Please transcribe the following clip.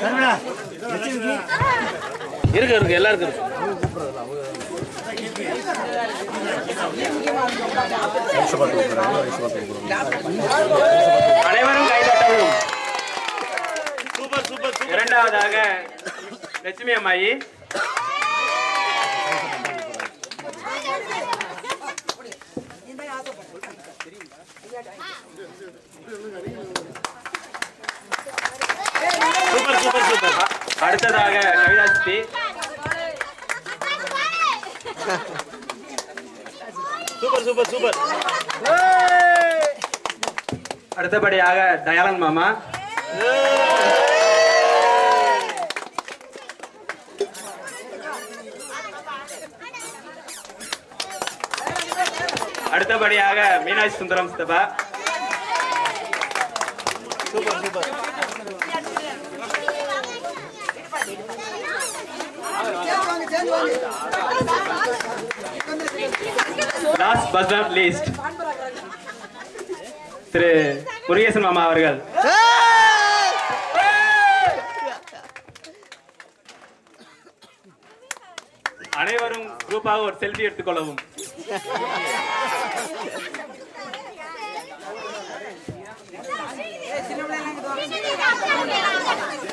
இருக்கு இருக்கு எல்லாருக்கும் இருக்கு அனைவரும் கைதட்டவும் சூப்பர் சூப்பர் இரண்டாவதாக லட்சுமி அம்மாயி சூப்பர் சூப்பர் சூப்பர் அடுத்ததாக கவிதா சித்தி சூப்பர் சூப்பர் சூப்பர் அடுத்தபடியாக தயாளன் மாமா அடுத்தபடியாக மீனாட்சி சுந்தரம் சித்தப்பா super super last but not least Thiru Murugesan மாமா அவர்கள் அனைவரும் குரூப்பாக ஒரு செல்ஃபி எடுத்துக்கொள்ளவும் சின்ன பிள்ளைங்க